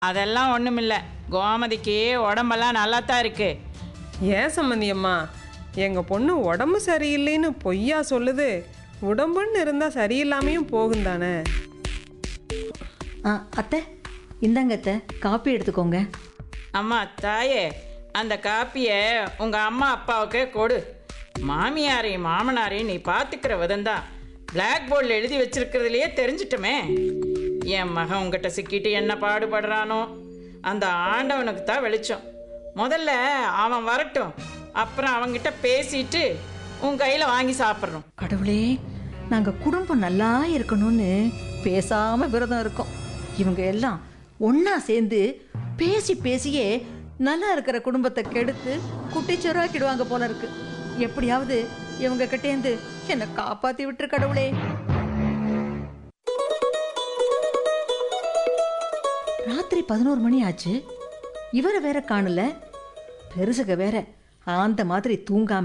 அதெல்லாம் ஒன்றுமில்ல கோமதிக்கு உடம்பெல்லாம் நல்லா தான் இருக்கு ஏன் சம்மந்தி அம்மா எங்கள் பொண்ணு உடம்பு சரியில்லைன்னு பொய்யா சொல்லுது உடம்புன்னு இருந்தால் சரியில்லாமையும் போகும் தானே ஆ அத்தை இந்தாங்க அத்தை காப்பி எடுத்துக்கோங்க அம்மா தாயே அந்த காப்பியை உங்கள் அம்மா அப்பாவுக்கு கொடு மாமியாரையும் மாமனாரையும் நீ பார்த்துக்கிற விதம்தான் பிளாக் போர்டில் எழுதி வச்சிருக்கிறதுலையே தெரிஞ்சிட்டமே என் மகன் உங்ககிட்ட சிக்கிட்டு என்ன பாடுபடுறானோ அந்த ஆண்டவனுக்கு தான் வெளிச்சம் முதல்ல அவன் வரட்டும் அப்புறம் அவன்கிட்ட பேசிட்டு உன் கையில் வாங்கி சாப்பிட்றோம் கடவுளே நாங்கள் குடும்பம் நல்லா இருக்கணும்னு பேசாம விரதம் இருக்கோம் இவங்க எல்லாம் ஒண்ணா சேர்ந்து பேசி பேசியே நல்லா இருக்கிற குடும்பத்தை கெடுத்து குட்டிச்சோறாக்கிடுவாங்க போல இருக்கு எப்படியாவது இவங்க கிட்டேந்து என்னை காப்பாத்தி விட்டுரு கடவுளே ராத்திரி பதினோரு மணி ஆச்சு இவரை வேற காணல பெருசுக வேற ஆந்த மாதிரி தூங்காம